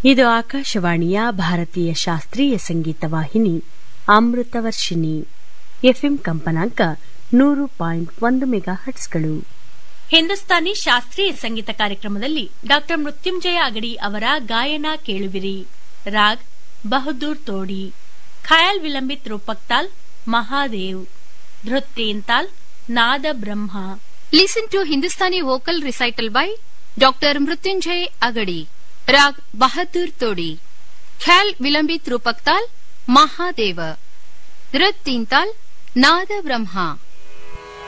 ಇದು ಆಕಾಶವಾಣಿಯ ಭಾರತೀಯ ಶಾಸ್ತ್ರೀಯ ಸಂಗೀತ ವಾಹಿನಿ ಅಮೃತವರ್ಷಿಣಿ ಎಫ್ಎಂ ಕಂಪನಾಂಕ ನೂರು ಪಾಯಿಂಟ್ ಒಂದು ಮೆಗಾ ಹಟ್ಸ್ಗಳು ಹಿಂದೂಸ್ತಾನಿ ಶಾಸ್ತ್ರೀಯ ಸಂಗೀತ ಕಾರ್ಯಕ್ರಮದಲ್ಲಿ ಡಾಕ್ಟರ್ ಮೃತ್ಯುಂಜಯ ಅಗಡಿ ಅವರ ಗಾಯನ ಕೇಳುವಿರಿ ರಾಗ್ ಬಹದ್ದೂರ್ ತೋಡಿ ಖಯಾಲ್ ವಿಲಂಬಿತ್ ರೂಪಕ್ತಾಲ್ ಮಹಾದೇವ್ ಧೃತ್ತೇಂತಾಲ್ ನಾದ ಬ್ರಹ್ಮ Listen to Hindustani vocal recital by Dr. Mrutyunjay Agadi. Rag Bahadur Todi. Khyaal Vilambit Rupaktal Mahadeva. Drit Tintal Nada Brahma.